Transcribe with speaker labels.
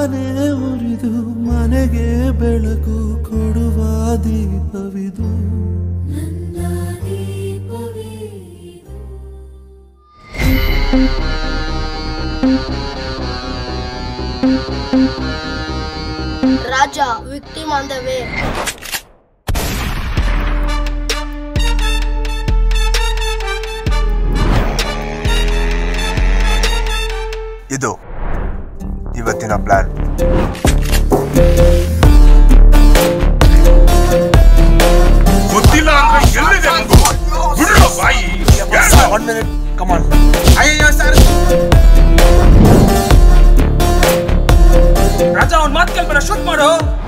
Speaker 1: ತಾನೇ ಉರಿದು ಮನೆಗೆ ಬೆಳಕು ಕೊಡುವ ದೀಪವಿದು
Speaker 2: Raja, victim on the way.
Speaker 3: ಇದು ಇವತ್ತಿನ ಪ್ಲಾನ್
Speaker 4: ಗೊತ್ತಿಲ್ಲ ಅಂದ್ರೆ ಎಲ್ಲಿದೆ ಮಗು ಬಿಡ್ರೋ ಬಾಯಿ
Speaker 3: ಒನ್ ಮಿನಿಟ್ ಕಮಾನ್
Speaker 5: ಅಯ್ಯೋ ಸರ್ ರಾಜ ಅವ್ನ ಮಾತು ಕೇಳ್ಬೇಡ ಶೂಟ್ ಮಾಡು